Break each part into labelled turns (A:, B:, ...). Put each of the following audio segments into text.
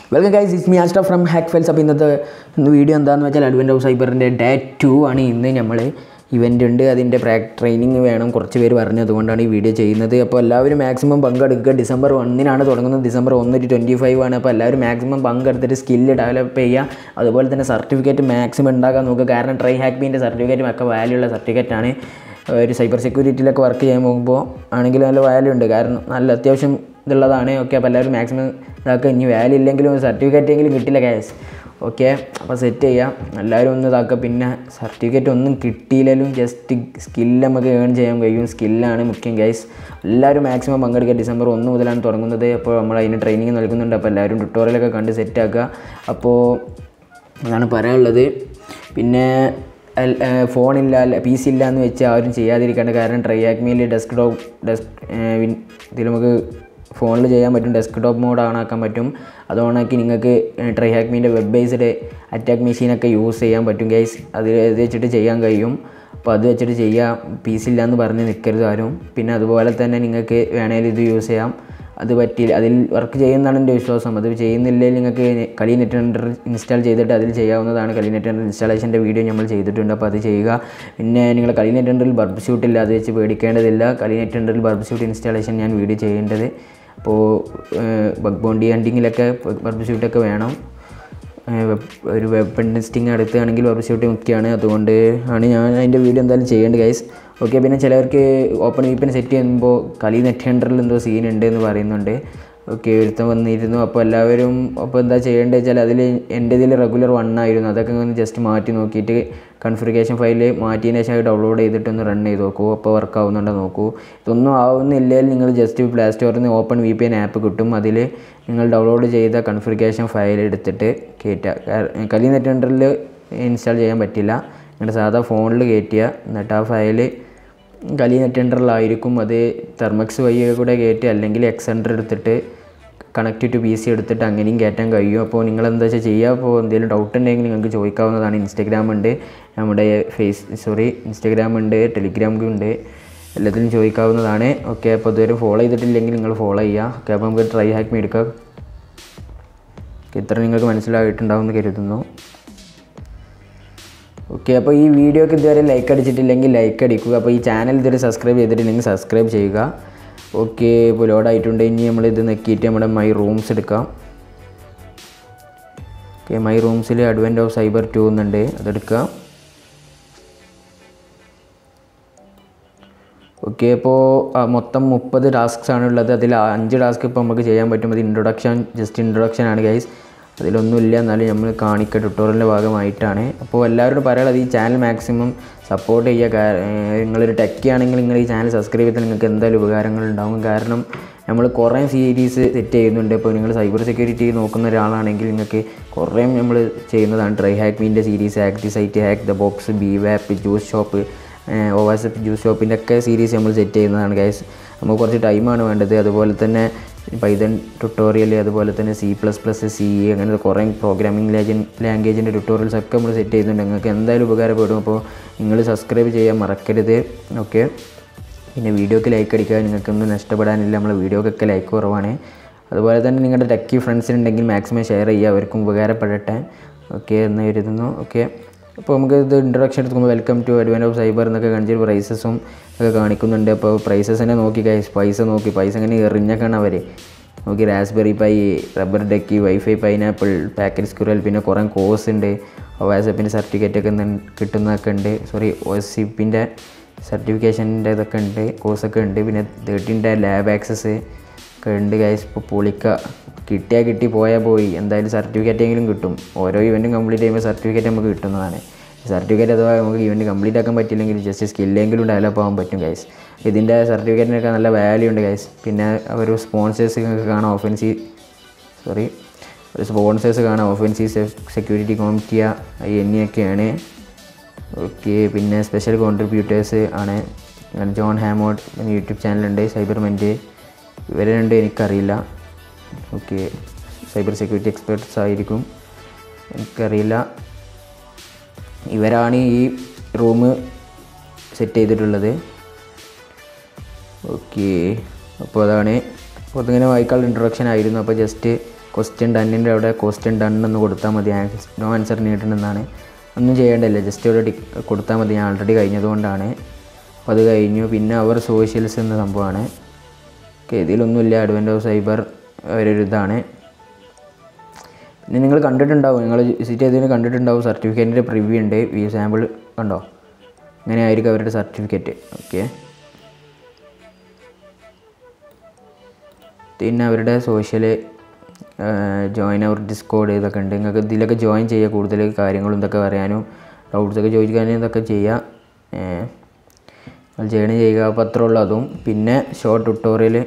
A: welcome guys is me Aster from hack fells അപ്പോൾ ഇന്നത്തെ ഇന്ന് വീഡിയോ എന്താണെന്ന് വെച്ചാൽ അഡ്വൻ്റ് ഓഫ് സൈബറിൻ്റെ ഡേ ടു ആണ് ഇന്ന് നമ്മൾ ഇവൻ്റ് ഉണ്ട് അതിൻ്റെ പ്രാക് ട്രെയിനിങ് വേണം കുറച്ച് പേര് പറഞ്ഞു അതുകൊണ്ടാണ് ഈ വീഡിയോ ചെയ്യുന്നത് അപ്പോൾ എല്ലാവരും മാക്സിമം പങ്കെടുക്കുക ഡിസംബർ ഒന്നിനാണ് തുടങ്ങുന്നത് ഡിസംബർ ഒന്ന് ടു ട്വൻറ്റി ഫൈവ് ആണ് അപ്പോൾ എല്ലാവരും മാക്സിമം പങ്കെടുത്തിട്ട് സ്കില്ല് ഡെവലപ്പ് ചെയ്യുക അതുപോലെ തന്നെ സർട്ടിഫിക്കറ്റ് മാക്സിമം ഉണ്ടാക്കാൻ നോക്കുക കാരണം ട്രൈ ഹാക്ക് ബീൻ്റെ സർട്ടിഫിക്കറ്റും ഒക്കെ വാല്യൂ ഉള്ള സർട്ടിഫിക്കറ്റാണ് ഒരു സൈബർ സെക്യൂരിറ്റിയിലൊക്കെ വർക്ക് ചെയ്യാൻ പോകുമ്പോൾ ആണെങ്കിൽ നല്ല വാല്യൂ ഉണ്ട് കാരണം നല്ല അത്യാവശ്യം ഇതുള്ളതാണ് ഓക്കെ അപ്പോൾ എല്ലാവരും മാക്സിമം ഇതാക്കുക ഇനി വാല്യൂ ഇല്ലെങ്കിലും സർട്ടിഫിക്കറ്റ് എങ്കിലും കിട്ടില്ല ക്യാഷ് ഓക്കെ അപ്പോൾ സെറ്റ് ചെയ്യാം എല്ലാവരും ഒന്ന് ഇതാക്കുക പിന്നെ സർട്ടിഫിക്കറ്റ് ഒന്നും കിട്ടിയില്ലെങ്കിലും ജസ്റ്റ് സ്കില്ല് നമുക്ക് ഏൺ ചെയ്യാൻ കഴിയും സ്കില്ലാണ് മുഖ്യം ഗൈസ് എല്ലാവരും മാക്സിമം പങ്കെടുക്കുക ഡിസംബർ ഒന്ന് മുതലാണ് തുടങ്ങുന്നത് അപ്പോൾ നമ്മൾ അതിന് ട്രെയിനിങ് നൽകുന്നുണ്ട് അപ്പോൾ എല്ലാവരും ട്യൂട്ടോറിയലൊക്കെ കണ്ട് സെറ്റ് ആക്കുക അപ്പോൾ അതാണ് പറയാനുള്ളത് പിന്നെ ഫോണില്ല പി സി ഇല്ല എന്ന് വെച്ച് ആരും ചെയ്യാതിരിക്കേണ്ട കാരണം ട്രൈ ആക്മിയിൽ ഡെസ്ക് ടോപ്പ് ഡെസ്ക് ഇതിൽ നമുക്ക് ഫോണിൽ ചെയ്യാൻ പറ്റും ഡെസ്ക് ടോപ്പ് മോഡ് ഓണാക്കാൻ പറ്റും അത് ഓണാക്കി നിങ്ങൾക്ക് ട്രൈ ഹാക്മീൻ്റെ വെബ് ബേസ്ഡ് അറ്റാക്ക് മെഷീനൊക്കെ യൂസ് ചെയ്യാൻ പറ്റും ഗൈസ് അത് ഇത് വെച്ചിട്ട് ചെയ്യാൻ കഴിയും അപ്പോൾ അത് വെച്ചിട്ട് ചെയ്യാം പി സി ഇല്ല എന്ന് പറഞ്ഞ് നിൽക്കരുത് ആരും പിന്നെ അതുപോലെ തന്നെ നിങ്ങൾക്ക് വേണമെങ്കിൽ ഇത് യൂസ് ചെയ്യാം അത് പറ്റിയില്ല അതിൽ വർക്ക് ചെയ്യുന്നതാണ് എൻ്റെ വിശ്വാസം അത് ചെയ്യുന്നില്ലെങ്കിൽ നിങ്ങൾക്ക് കളി നെറ്റ് ഹണ്ടർ ഇൻസ്റ്റാൾ ചെയ്തിട്ട് അതിൽ ചെയ്യാവുന്നതാണ് കളി നെറ്റ് ഹണ്ടർ ഇൻസ്റ്റാളേഷൻ്റെ വീഡിയോ നമ്മൾ ചെയ്തിട്ടുണ്ട് അപ്പോൾ അത് ചെയ്യുക പിന്നെ നിങ്ങൾ കളി നെറ്റ് ഹണ്ടറിൽ ബർബ് ഷൂട്ടില്ല അത് വെച്ച് പേടിക്കേണ്ടതില്ല കളി നെറ്റ് ഹണ്ടറിൽ ബർബ് ഷൂട്ട് ഇൻസ്റ്റാളേഷൻ ഞാൻ വീഡിയോ ചെയ്യേണ്ടത് അപ്പോൾ ബഗ് ബോണ്ടി ഹണ്ടിങ്ങിലൊക്കെ ബർബ് ഷൂട്ടൊക്കെ വേണം ഒരു വെപ്പൺ ടെസ്റ്റിംഗ് അടുത്താണെങ്കിൽ ബർബ് ഷൂട്ട് മുഖ്യമാണ് അതുകൊണ്ട് ആണ് ഞാൻ അതിൻ്റെ വീഡിയോ എന്തായാലും ചെയ്യേണ്ടത് ഗൈസ് ഓക്കെ പിന്നെ ചിലവർക്ക് ഓപ്പൺ വീപ്പിന് സെറ്റ് ചെയ്യുമ്പോൾ കളി നെറ്റ് ഹണ്ടറിൽ എന്തോ സീൻ ഉണ്ട് എന്ന് പറയുന്നുണ്ട് ഓക്കെ ഒരുത്തം വന്നിരുന്നു അപ്പോൾ എല്ലാവരും അപ്പോൾ എന്താ ചെയ്യേണ്ടത് വെച്ചാൽ അതിൽ എൻ്റെ ഇതിൽ റെഗുലർ വൺ ആയിരുന്നു അതൊക്കെ ഒന്ന് ജസ്റ്റ് മാറ്റി നോക്കിയിട്ട് കൺഫിഗറേഷൻ ഫയൽ മാറ്റിയതിന് ശേഷം ഡൗൺലോഡ് ചെയ്തിട്ടൊന്ന് റൺ ചെയ്ത് നോക്കൂ അപ്പോൾ വർക്ക് ആവുന്നുണ്ടോ നോക്കൂ ഇതൊന്നും ആവുന്നില്ലെങ്കിൽ നിങ്ങൾ ജസ്റ്റ് പ്ലേ സ്റ്റോറിൽ നിന്ന് open V P N app കിട്ടും അതിൽ നിങ്ങൾ ഡൗൺലോഡ് ചെയ്ത കൺഫിഗറേഷൻ ഫയൽ എടുത്തിട്ട് കയറ്റുക കളി നെറ്റ് ഹണ്ടറിൽ ഇൻസ്റ്റാൾ ചെയ്യാൻ പറ്റില്ല നിങ്ങളുടെ സാധാ ഫോണിൽ കയറ്റുക എന്നിട്ട് ആ ഫയൽ കളി നെറ്റ് ഹണ്ടറിലായിരിക്കും അത് തെർമക്സ് വഴി കൂടെ കയറ്റി അല്ലെങ്കിൽ എക്സ് ഹണ്ടർ എടുത്തിട്ട് കണക്ട് ടു പി സി എടുത്തിട്ട് അങ്ങനെയും കയറ്റാൻ കഴിയും അപ്പോൾ നിങ്ങൾ എന്താ വെച്ചാൽ ചെയ്യുക അപ്പോൾ എന്തെങ്കിലും ഡൗട്ട് ഉണ്ടെങ്കിൽ നിങ്ങൾക്ക് ചോദിക്കാവുന്നതാണ് ഇൻസ്റ്റാഗ്രാം ഉണ്ട് നമ്മുടെ ഫേസ് സോറി ഇൻസ്റ്റാഗ്രാം ഉണ്ട് ടെലിഗ്രാം ഉണ്ട് എല്ലാത്തിലും ചോദിക്കാവുന്നതാണ് ഓക്കെ അപ്പോൾ ഇതുവരെ ഫോളോ ചെയ്തിട്ടില്ലെങ്കിൽ നിങ്ങൾ ഫോളോ ചെയ്യുക ഓക്കെ അപ്പോൾ നമുക്ക് ട്രൈ ഹാക്ക് മേടിക്കാം ഇത്ര നിങ്ങൾക്ക് മനസ്സിലായിട്ടുണ്ടാവുമെന്ന് കരുതുന്നു ഓക്കെ അപ്പോൾ ഈ വീഡിയോക്ക് ഇതുവരെ ലൈക്ക് അടിച്ചിട്ടില്ലെങ്കിൽ ലൈക്ക് അടിക്കുക അപ്പോൾ ഈ ചാനൽ ഇതുവരെ സബ്സ്ക്രൈബ് ചെയ്തിട്ടില്ലെങ്കിൽ സബ്സ്ക്രൈബ് ചെയ്യുക ഓക്കെ ഇപ്പോൾ ലോഡ് ആയിട്ടുണ്ട് ഇനി നമ്മൾ ഇത് നെക്കിയിട്ട് നമ്മുടെ മൈ റൂംസ് എടുക്കാം ഓക്കെ മൈ റൂംസിൽ അഡ്വൻ്റ് ഓഫ് സൈബർ ടു എന്നുണ്ട് അതെടുക്കാം ഓക്കെ അപ്പോൾ മൊത്തം മുപ്പത് ടാസ്ക്സ് ആണ് ഉള്ളത് അതിൽ അഞ്ച് ടാസ്ക് ഇപ്പോൾ നമുക്ക് ചെയ്യാൻ പറ്റും അത് ഇൻട്രൊഡക്ഷൻ ജസ്റ്റ് ഇൻട്രൊഡക്ഷൻ ആണ് ഗൈസ് അതിലൊന്നുമില്ല എന്നാലും നമ്മൾ കാണിക്കുക ട്യൂട്ടോറിയലിൻ്റെ ഭാഗമായിട്ടാണ് അപ്പോൾ എല്ലാവരോടും പറയാനുള്ളത് ഈ ചാനൽ മാക്സിമം സപ്പോർട്ട് ചെയ്യുക നിങ്ങളൊരു ടെക്കി ആണെങ്കിൽ നിങ്ങൾ ഈ ചാനൽ സബ്സ്ക്രൈബ് ചെയ്താൽ നിങ്ങൾക്ക് എന്തായാലും ഉപകാരങ്ങൾ ഉണ്ടാകും കാരണം നമ്മൾ കുറേ സീരീസ് സെറ്റ് ചെയ്യുന്നുണ്ട് ഇപ്പോൾ നിങ്ങൾ സൈബർ സെക്യൂരിറ്റി നോക്കുന്ന ഒരാളാണെങ്കിൽ നിങ്ങൾക്ക് കുറേ നമ്മൾ ചെയ്യുന്നതാണ് ട്രൈ ഹാക്ക് മീൻ്റെ series hack the site hack the box B വാപ്പ് juice shop O S F juice ഷോപ്പിൻ്റെ ഒക്കെ സീരീസ് നമ്മൾ സെറ്റ് ചെയ്യുന്നതാണ് ഗൈസ് നമുക്ക് കുറച്ച് ടൈമാണ് വേണ്ടത് അതുപോലെ തന്നെ പൈതൺ ട്യൂട്ടോറിയൽ അതുപോലെ തന്നെ സി പ്ലസ് പ്ലസ് സി അങ്ങനെ കുറേ പ്രോഗ്രാമിംഗ് ലാംഗ്വേജ് ലാംഗ്വേജിൻ്റെ ട്യൂട്ടോറിയൽസ് ഒക്കെ നമ്മൾ സെറ്റ് ചെയ്യുന്നുണ്ട് നിങ്ങൾക്ക് എന്തായാലും ഉപകാരപ്പെടും അപ്പോൾ നിങ്ങൾ സബ്സ്ക്രൈബ് ചെയ്യാൻ മറക്കരുത് ഓക്കെ പിന്നെ വീഡിയോക്ക് ലൈക്ക് അടിക്കുക നിങ്ങൾക്കൊന്നും നഷ്ടപ്പെടാനില്ല നമ്മളെ വീഡിയോക്കൊക്കെ ലൈക്ക് കുറവാണ് അതുപോലെ തന്നെ നിങ്ങളുടെ ടെക്കി ഫ്രണ്ട്സിനുണ്ടെങ്കിൽ മാക്സിമം ഷെയർ ചെയ്യുക അവർക്കും ഉപകാരപ്പെടട്ടെ ഓക്കെ എന്ന് കരുതുന്നു ഓക്കെ അപ്പോൾ നമുക്ക് ഇത് ഇൻട്രൊഡക്ഷൻ എടുക്കുമ്പോൾ welcome to advance of cyber എന്നൊക്കെ കാണിച്ചിട്ട് പ്രൈസസും ഒക്കെ കാണിക്കുന്നുണ്ട് അപ്പോൾ പ്രൈസസ് തന്നെ നോക്കി കൈസ് പൈസ നോക്കി പൈസ അങ്ങനെ എറിഞ്ഞൊക്കെയാണ് അവർ നോക്കി raspberry pi rubber ducky wifi pineapple packet squirrel പിന്നെ കുറേ കോഴ്സ് ഉണ്ട് വാട്സപ്പിൻ്റെ സർട്ടിഫിക്കറ്റ് ഒക്കെ കിട്ടുന്നതൊക്കെ ഉണ്ട് സോറി ഒ എസ് സിപ്പിൻ്റെ സർട്ടിഫിക്കേഷൻ്റെ ഇതൊക്കെ ഉണ്ട് കോഴ്സൊക്കെ ഉണ്ട് പിന്നെ തേർട്ടീൻ്റെ ലാബ് ആക്സസ് ഒക്കെ ഉണ്ട് ഗൈസ് ഇപ്പോൾ പൊളിക്ക കിട്ടിയാൽ കിട്ടി പോയാൽ പോയി എന്തായാലും സർട്ടിഫിക്കറ്റ് എങ്കിലും കിട്ടും ഓരോ ഇവൻറ്റും കംപ്ലീറ്റ് ചെയ്യുമ്പോൾ സർട്ടിഫിക്കറ്റ് നമുക്ക് കിട്ടുന്നതാണ് സർട്ടിഫിക്കറ്റ് അഥവാ നമുക്ക് ഇവൻറ്റ് കംപ്ലീറ്റ് ആക്കാൻ പറ്റില്ലെങ്കിൽ ജസ്റ്റ് സ്കില്ലെങ്കിലും ഡെവലപ്പ് ആകാൻ പറ്റും ഗൈസ് ഇതിൻ്റെ സർട്ടിഫിക്കറ്റിനൊക്കെ നല്ല വാല്യൂ ഉണ്ട് ഗൈസ് പിന്നെ ഒരു സ്പോൺസേഴ്സ് നിങ്ങൾക്ക് കാണാം ഓഫൻസീവ് സോറി ഒരു സ്പോൺസേഴ്സ് കാണാം ഓഫൻസീവ് സെക്യൂരിറ്റി കോമിറ്റിയ എന്നിയൊക്കെയാണ് ഓക്കെ പിന്നെ സ്പെഷ്യൽ കോൺട്രിബ്യൂട്ടേഴ്സ് ആണ് ജോൺ ഹാമോഡ് യൂട്യൂബ് ചാനലുണ്ട് സൈബർമെൻറ്റ് ഇവരെ രണ്ട് എനിക്കറിയില്ല ഓക്കെ സൈബർ സെക്യൂരിറ്റി എക്സ്പേർട്സ് ആയിരിക്കും എനിക്കറിയില്ല ഇവരാണ് ഈ റൂം സെറ്റ് ചെയ്തിട്ടുള്ളത് ഓക്കെ അപ്പോൾ അതാണ് അപ്പോൾ അതിങ്ങനെ വായിക്കാനുള്ള ഇൻട്രൊഡക്ഷൻ ആയിരുന്നു അപ്പോൾ ജസ്റ്റ് ക്വസ്റ്റ്യൻ ഡണ്ണിൻ്റെ അവിടെ ക്വസ്റ്റ്യൻ ഡൺ എന്ന് കൊടുത്താൽ മതി നോ ആൻസർ നീട്ടുണ്ടെന്നാണ് ഒന്നും ചെയ്യേണ്ടതില്ല ജസ്റ്റ് ഒരു ടിക്ക് കൊടുത്താൽ മതി ഞാൻ ആൾറെഡി കഴിഞ്ഞതുകൊണ്ടാണ് അപ്പോൾ അത് കഴിഞ്ഞു പിന്നെ അവർ സോഷ്യൽസ് എന്ന സംഭവമാണ് ഓക്കെ ഇതിലൊന്നുമില്ല അഡ്വൻ്റ് ഓഫ് സൈബർ ഒരു ഇതാണ് പിന്നെ നിങ്ങൾ കണ്ടിട്ടുണ്ടാവും നിങ്ങൾ വിസിറ്റ് ചെയ്തതിന് കണ്ടിട്ടുണ്ടാവും സർട്ടിഫിക്കറ്റിൻ്റെ പ്രിവ്യൂ ഉണ്ട് ഈ സാമ്പിൾ കണ്ടോ ഇങ്ങനെ ആയിരിക്കും അവരുടെ സർട്ടിഫിക്കറ്റ് ഓക്കെ പിന്നെ അവരുടെ സോഷ്യൽ ജോയിൻ അവർ ഡിസ്കോഡ് ഇതൊക്കെ ഉണ്ട് നിങ്ങൾക്ക് ഇതിലൊക്കെ ജോയിൻ ചെയ്യുക കൂടുതൽ കാര്യങ്ങളും ഇതൊക്കെ പറയാനും ഡൗട്ട്സൊക്കെ ചോദിക്കാനും ഇതൊക്കെ ചെയ്യുക ഏഹ് അത് ചെയ്യണേ ചെയ്യുക അപ്പോൾ അത്രേ ഉള്ളൂ അതും പിന്നെ ഷോർട്ട് ട്യൂട്ടോറിയൽ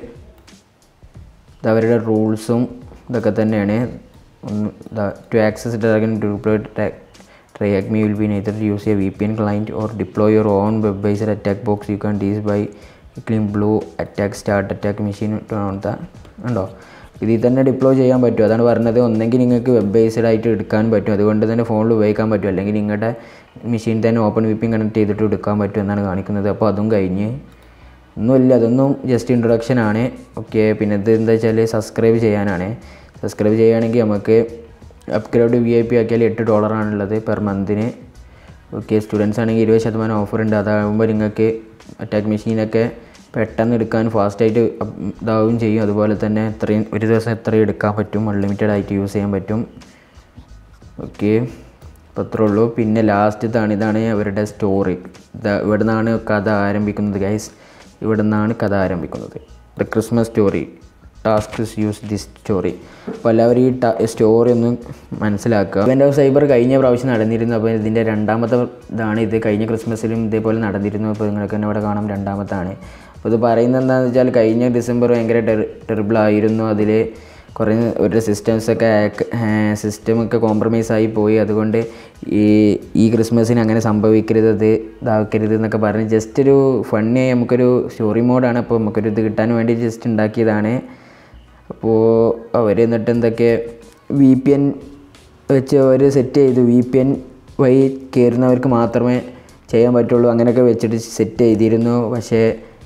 A: ഇത് അവരുടെ റൂൾസും ഇതൊക്കെ തന്നെയാണ് ഒന്ന് ടു ആക്സസ് ഡ്രാഗൺ deploy TryHackMe will be neither use a V P N client or deploy your own web based attack box you can this by clicking blue attack start attack machine ഉണ്ടോ ഇതിൽ തന്നെ deploy ചെയ്യാൻ പറ്റും അതാണ് പറഞ്ഞത് ഒന്നെങ്കിൽ നിങ്ങൾക്ക് web based ആയിട്ട് എടുക്കാൻ പറ്റും അതുകൊണ്ട് തന്നെ ഫോണിൽ ഉപയോഗിക്കാൻ പറ്റും അല്ലെങ്കിൽ നിങ്ങളുടെ മെഷീൻ തന്നെ ഓപ്പൺ വി പി കണക്ട് ചെയ്തിട്ട് എടുക്കാൻ പറ്റും എന്നാണ് കാണിക്കുന്നത് അപ്പോൾ അതും കഴിഞ്ഞ് ഒന്നുമില്ല അതൊന്നും ജസ്റ്റ് ഇൻട്രൊഡക്ഷൻ ആണ് ഓക്കെ പിന്നെ ഇത് എന്താ വെച്ചാൽ സബ്സ്ക്രൈബ് ചെയ്യാനാണ് സബ്സ്ക്രൈബ് ചെയ്യുകയാണെങ്കിൽ നമുക്ക് അപ്ഗ്രേഡ് വി ഐ പി ആക്കിയാൽ എട്ട് ഡോളറാണുള്ളത് പെർ മന്തിന് ഓക്കെ സ്റ്റുഡൻസ് ആണെങ്കിൽ ഇരുപത് ശതമാനം ഓഫർ ഉണ്ട് അതാകുമ്പോൾ നിങ്ങൾക്ക് അറ്റാക്ക് മെഷീനൊക്കെ പെട്ടെന്ന് എടുക്കാൻ ഫാസ്റ്റായിട്ട് ഇതാവുകയും ചെയ്യും അതുപോലെ തന്നെ എത്രയും ഒരു ദിവസം എത്രയും എടുക്കാൻ പറ്റും അൺലിമിറ്റഡ് ആയിട്ട് യൂസ് ചെയ്യാൻ പറ്റും ഓക്കെ അപ്പോൾ അത്രേ ഉള്ളൂ പിന്നെ ലാസ്റ്റത്താണ് ഇതാണ് അവരുടെ സ്റ്റോറി ഇവിടെ നിന്നാണ് കഥ ആരംഭിക്കുന്നത് ഗൈസ് ഇവിടെ നിന്നാണ് കഥ ആരംഭിക്കുന്നത് the Christmas story task use this story അപ്പോൾ എല്ലാവരും ഈ സ്റ്റോറി ഒന്ന് മനസ്സിലാക്കുക ഇവൻ്റ് ഓഫ് സൈബർ കഴിഞ്ഞ പ്രാവശ്യം നടന്നിരുന്നു അപ്പോൾ ഇതിൻ്റെ രണ്ടാമത്തെ ഇതാണ് ഇത് കഴിഞ്ഞ ക്രിസ്മസിലും ഇതേപോലെ നടന്നിരുന്നു അപ്പോൾ നിങ്ങൾക്ക് തന്നെ ഇവിടെ കാണാം രണ്ടാമത്താണ് അപ്പോൾ ഇത് പറയുന്നത് എന്താണെന്ന് വെച്ചാൽ കഴിഞ്ഞ ഡിസംബർ ഭയങ്കര ടെറി ടെറിബിൾ ആയിരുന്നു അതിൽ കുറേ ഒരു സിസ്റ്റംസൊക്കെ സിസ്റ്റമൊക്കെ കോംപ്രമൈസ് ആയി പോയി അതുകൊണ്ട് ഈ ഈ ക്രിസ്മസിന് അങ്ങനെ സംഭവിക്കരുത് അത് ഇതാക്കരുത് എന്നൊക്കെ പറഞ്ഞ് ജസ്റ്റ് ഒരു ഫണ്ണി നമുക്കൊരു സ്റ്റോറി മോഡാണ് അപ്പോൾ നമുക്കൊരു ഇത് കിട്ടാൻ വേണ്ടി ജസ്റ്റ് ഉണ്ടാക്കിയതാണ് അപ്പോൾ അവർ എന്നിട്ട് എന്തൊക്കെ വി പി എൻ വെച്ച് അവർ സെറ്റ് ചെയ്തു വി പി എൻ വഴി കയറുന്നവർക്ക് മാത്രമേ ചെയ്യാൻ പറ്റുള്ളൂ അങ്ങനെയൊക്കെ വെച്ചിട്ട് സെറ്റ് ചെയ്തിരുന്നു പക്ഷേ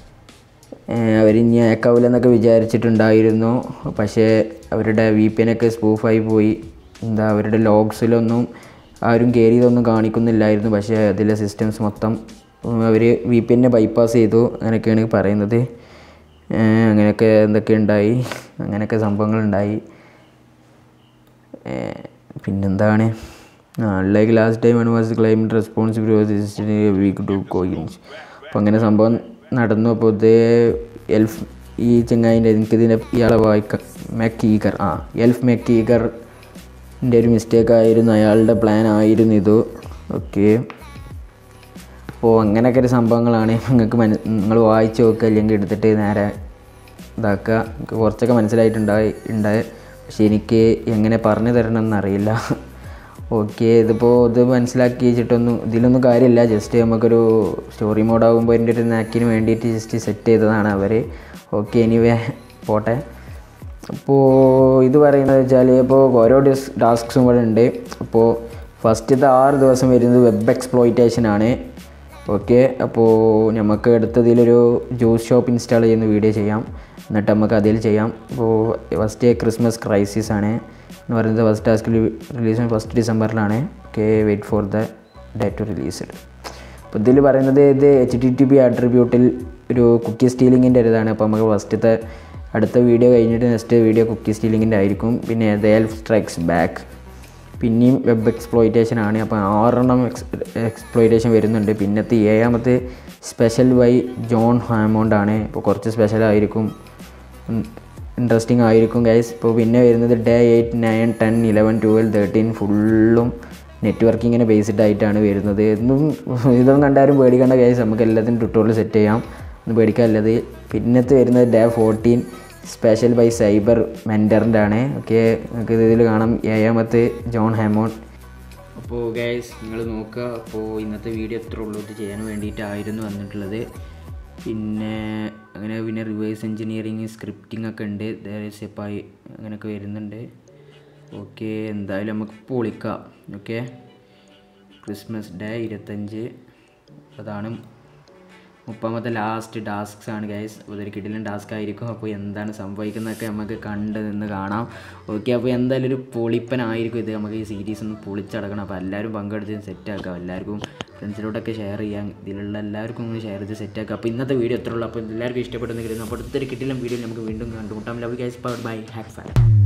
A: അവർ ഇനി അയക്കാവില്ലെന്നൊക്കെ വിചാരിച്ചിട്ടുണ്ടായിരുന്നു പക്ഷേ അവരുടെ വി പി എനൊക്കെ സ്പൂഫായി പോയി എന്താ അവരുടെ ലോഗ്സിലൊന്നും ആരും കയറിയതൊന്നും കാണിക്കുന്നില്ലായിരുന്നു പക്ഷേ അതിലെ സിസ്റ്റംസ് മൊത്തം അവർ വി പി എന്നെ ബൈപ്പാസ് ചെയ്തു അങ്ങനെയൊക്കെയാണ് പറയുന്നത് അങ്ങനെയൊക്കെ എന്തൊക്കെ ഉണ്ടായി അങ്ങനെയൊക്കെ സംഭവങ്ങളുണ്ടായി പിന്നെന്താണ് like last time one was claim responsibility week two coins അപ്പോൾ അങ്ങനെ സംഭവം നടന്നു അപ്പോൾ ഇത് എൽഫ് ഈ ചെങ്ങായിൻ്റെ എനിക്കിതിൻ്റെ ഇയാളെ വായിക്ക മെക്കീഗർ ആ എൽഫ് മെക്കീഗറിൻ്റെ ഒരു മിസ്റ്റേക്ക് ആയിരുന്നു അയാളുടെ പ്ലാൻ ആയിരുന്നു ഇത് ഓക്കെ അപ്പോൾ അങ്ങനെയൊക്കെ ഒരു സംഭവങ്ങളാണ് നിങ്ങൾക്ക് മന നിങ്ങൾ വായിച്ച് നോക്കുക അല്ലെങ്കിൽ എടുത്തിട്ട് നേരെ ഇതാക്കുക എനിക്ക് കുറച്ചൊക്കെ മനസ്സിലായിട്ടുണ്ടായി ഉണ്ടായി പക്ഷേ എനിക്ക് എങ്ങനെ പറഞ്ഞു തരണം എന്നറിയില്ല ഓക്കെ ഇതിപ്പോൾ ഇത് മനസ്സിലാക്കി വെച്ചിട്ടൊന്നും ഇതിലൊന്നും കാര്യമില്ല ജസ്റ്റ് നമുക്കൊരു സ്റ്റോറി മോഡ് ആകുമ്പോൾ അതിൻ്റെ ഒരു നാക്കിന് വേണ്ടിയിട്ട് ജസ്റ്റ് സെറ്റ് ചെയ്തതാണ് അവർ ഓക്കെ എനിവേ പോട്ടെ അപ്പോൾ ഇത് പറയുന്നത് വെച്ചാൽ ഇപ്പോൾ ഓരോ ഡിസ് ടാസ്ക്സും ഇവിടെ ഉണ്ട് അപ്പോൾ ഫസ്റ്റത്തെ ആറ് ദിവസം വരുന്നത് വെബ് എക്സ്പ്ലോയിറ്റേഷൻ ആണ് ഓക്കെ അപ്പോൾ നമുക്ക് അടുത്തതിലൊരു ജ്യൂസ് ഷോപ്പ് ഇൻസ്റ്റാൾ ചെയ്യുന്ന വീഡിയോ ചെയ്യാം എന്നിട്ട് നമുക്ക് അതിൽ ചെയ്യാം അപ്പോൾ ഫസ്റ്റ് ക്രിസ്മസ് ക്രൈസിസ് ആണ് എന്ന് പറയുന്നത് ഫസ്റ്റ് ടാസ്ക് റിലീസ് ഫസ്റ്റ് ഡിസംബറിലാണ് okay wait for the date to released അപ്പോൾ ഇതിൽ പറയുന്നത് ഇത് എച്ച് ടി ടി പി ആട്രിബ്യൂട്ടിൽ ഒരു കുക്കി സ്റ്റീലിങ്ങിൻ്റെ ഒരു ഇതാണ് അപ്പോൾ നമുക്ക് ഫസ്റ്റത്തെ അടുത്ത വീഡിയോ കഴിഞ്ഞിട്ട് നെക്സ്റ്റ് വീഡിയോ കുക്കി സ്റ്റീലിങ്ങിൻ്റെ ആയിരിക്കും പിന്നെ ദ എൽഫ് സ്ട്രൈക്സ് ബാക്ക് പിന്നെയും വെബ് എക്സ്പ്ലോയിറ്റേഷൻ ആണ് അപ്പോൾ ആറെണ്ണം എക്സ് എക്സ്പ്ലോയിറ്റേഷൻ വരുന്നുണ്ട് പിന്നത്തെ ഏഴാമത്തെ സ്പെഷ്യൽ ബൈ ജോൺ ഹാമോണ്ട് ആണ് ഇപ്പോൾ കുറച്ച് സ്പെഷ്യൽ ആയിരിക്കും ഇൻട്രസ്റ്റിംഗ് ആയിരിക്കും ഗൈസ് ഇപ്പോൾ പിന്നെ വരുന്നത് day eight nine ten eleven twelve thirteen ഫുള്ളും നെറ്റ്വർക്കിങ്ങിനെ ബേസ്ഡ് ആയിട്ടാണ് വരുന്നത് ഇതൊന്നും ഇതൊന്നും കണ്ടാലും പേടിക്കേണ്ട ഗൈസ് നമുക്ക് എല്ലാത്തിനും ട്യൂട്ടോറിയൽ സെറ്റ് ചെയ്യാം ഒന്നും പേടിക്കാനുള്ളത് പിന്നത്തെ വരുന്നത് day fourteen special by cyber മെൻറ്ററിൻ്റെ ആണ് ഓക്കെ നിങ്ങൾക്ക് ഇതിൽ കാണാം ഏഴാമത്തെ ജോൺ ഹാമോൺ അപ്പോൾ ഗൈസ് നിങ്ങൾ നോക്കുക അപ്പോൾ ഇന്നത്തെ വീഡിയോ എത്ര ഉള്ളൂ ഇത് ചെയ്യാൻ വേണ്ടിയിട്ടായിരുന്നു വന്നിട്ടുള്ളത് പിന്നെ അങ്ങനെ പിന്നെ റിവേഴ്സ് എഞ്ചിനീയറിങ് സ്ക്രിപ്റ്റിംഗ് ഒക്കെ ഉണ്ട് സെപ്പായി അങ്ങനെയൊക്കെ വരുന്നുണ്ട് ഓക്കെ എന്തായാലും നമുക്ക് പൊളിക്കാം ഓക്കെ ക്രിസ്മസ് ഡേ ഇരുപത്തഞ്ച് അതാണ് മുപ്പാമത്തെ ലാസ്റ്റ് ടാസ്ക്സ് ആണ് ഗൈസ് അതൊരു കിടിലൻ ടാസ്ക് ആയിരിക്കും അപ്പോൾ എന്താണ് സംഭവിക്കുന്നതൊക്കെ നമുക്ക് കണ്ട് നിന്ന് കാണാം ഓക്കെ അപ്പോൾ എന്തായാലും ഒരു പൊളിപ്പനായിരിക്കും ഇത് നമുക്ക് ഈ സീരീസ് ഒന്ന് പൊളിച്ചടക്കണം അപ്പോൾ എല്ലാവരും പങ്കെടുത്ത് സെറ്റാക്കാം എല്ലാവർക്കും ഫ്രണ്ട്സിലോട്ടൊക്കെ ഷെയർ ചെയ്യാം ഇതിലുള്ള എല്ലാവർക്കും ഒന്ന് ഷെയർ ചെയ്ത് സെറ്റാക്കാം അപ്പോൾ ഇന്നത്തെ വീഡിയോ എത്ര ഉള്ളൂ അപ്പോൾ എല്ലാവർക്കും ഇഷ്ടപ്പെടുന്നെങ്കിലും അപ്പോൾ അടുത്തൊരു കിട്ടില്ല വീഡിയോ നമുക്ക് വീണ്ടും കണ്ടുമുട്ടാം love guys bye hack fan